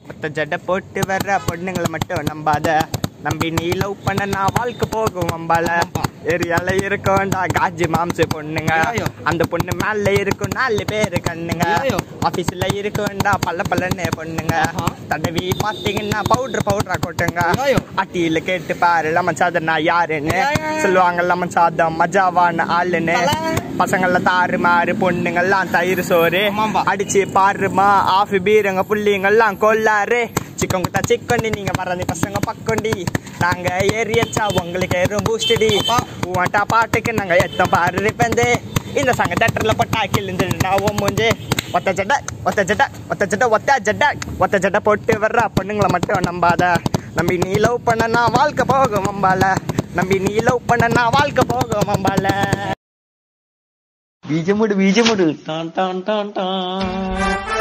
ஒத்த ஜடை போட்டு வர்ற பொண்ணுங்களை மட்டும் நம்பாத நம்பி நீ லவ் பண்ண நான் வாழ்க்கை போகும் அம்பால ஏரியால இருக்க வேண்டாம் காஜி மாம்சு பொண்ணுங்க ஐயோ. அந்த பொண்ணு மேல இருக்கும் நாலு பேரு கண்ணுங்க ஐயோ. ஆபீஸ்ல இருக்க வேண்டாம் பல்ல பல்லன்னு பொண்ணுங்க ஆஹா. தடவி பாத்தீங்கன்னா பவுடர் பவுடரா கொட்டுங்க ஐயோ. அட்டியில கேட்டு பாரு லமன் சாதம் நான் யாருன்னு ஐயோ. சொல்லுவாங்க லமன் சாதம் மஜாவான ஆளுன்னு தல. பசங்கள தாறு மாறு பொண்ணுங்கெல்லாம் தயிர் சோறு ஆமாம்பா. அடிச்சு பாருமா ஆஃபி பீரங்க புள்ளிங்கெல்லாம் கொல்லாரு சிக்கன் குத்தா சிக்கண்டி நீங்க வர்றது பசங்க பக்கொண்டி நாங்க ஏரியச்சா உங்களுக்கு ஏறும் பூஸ்டடி உன்ட்டா பாட்டுக்கு நாங்க எத்தம் பாரு ரிப்பந்து இந்த சங்க தேட்டர்ல பட்டா கிழிஞ்சு நான் மூஞ்சு ஒத்த ஜட ஒத்த ஜட ஒத்த ஜட ஒத்த ஜட ஒத்த ஜட போட்டு வர்ற பொண்ணுங்களை மட்டும் நம்பாத நம்பி நீ லவ் பண்ணனா வாழ்க்கை போகும் அம்பால நம்பி நீ லவ் பண்ணனா வாழ்க்கை போகும் அம்பால ബീജമുട് ബീജമുട് ടാൻ ടാൻ ടാൻ ടാൻ